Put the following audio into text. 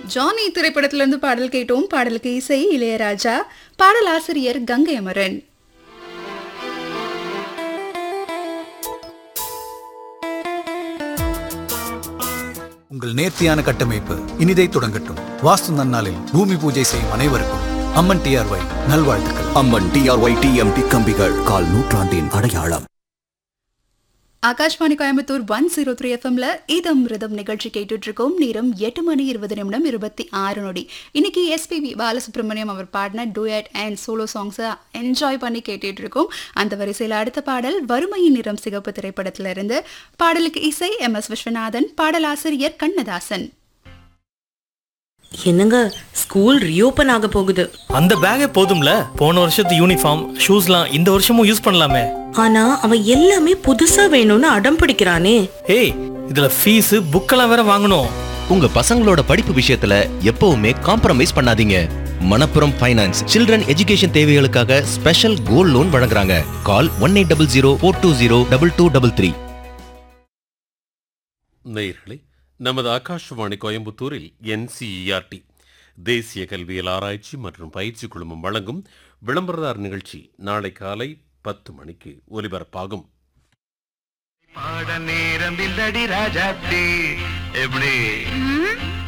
Johnny திரைப்படத்திலிருந்து பாடல் கேட்டோம் பாடலுக்கு இசை இளையராஜா பாடலாசிரியர் கங்கை அமரன் உங்கள் நேர்த்தியான கட்டமைப்பு இனிதை தொடங்கட்டும் வாஸ்து நன்னாளில் பூமி பூஜை செய்யும் அனைவருக்கும் அம்மன் டிஆர்ஒய் நல்வாழ்த்துக்கள் அம்மன் டிஆர்ஒய் டிஎம்டி கம்பிகள் கால் நூற்றாண்டின் அடையாளம் Akashvani Coimbatore one zero three எஃப்எம்ல இதம் ரிதம் நிகழ்ச்சி கேட்டுட்டு இருக்கோம் நேரம் எட்டு மணி இருபது நிமிடம் இருபத்தி ஆறு நொடி இன்னைக்கு எஸ்பிபி பாலசுப்ரமணியம் அவர் பாடின டூயட் அண்ட் சோலோ சாங்ஸை என்ஜாய் பண்ணி கேட்டுட்டு இருக்கோம் அந்த வரிசையில் அடுத்த பாடல் வறுமையின் நிறம் சிகப்பு திரைப்படத்திலிருந்து பாடலுக்கு இசை எம் எஸ் விஸ்வநாதன் பாடலாசிரியர் கண்ணதாசன் என்னங்க ஸ்கூல் ரீஓபன் ஆக போகுது அந்த பேக்கே போதும்ல போன வருஷத்து யூனிஃபார்ம் ஷூஸ்லாம் இந்த வருஷமும் யூஸ் பண்ணலாமே ஆனா அவன் எல்லாமே புதுசா வேணும்னு அடம் பிடிக்கிறானே ஏய் இதுல ஃபீஸ் புக்கெல்லாம் வேற வாங்கணும் உங்க பசங்களோட படிப்பு விஷயத்துல எப்பவுமே காம்ப்ரமைஸ் பண்ணாதீங்க மணப்புரம் ஃபைனான்ஸ் சில்ட்ரன் எஜுகேஷன் தேவைகளுக்காக ஸ்பெஷல் கோல்ட் லோன் வழங்குறாங்க call one eight double zero four two zero double two double three நேயர்களே நமது ஆகாஷவாணி கோயம்புத்தூரில் என்சிஇஆர்டி தேசிய கல்வியல் ஆராய்ச்சி மற்றும் பயிற்சி குழுமம் வழங்கும் விளம்பரதார் நிகழ்ச்சி நாளை காலை பத்து மணிக்கு ஒலிபரப்பாகும் பாட நேரம் இல்லடி ராஜாத்தி எப்படி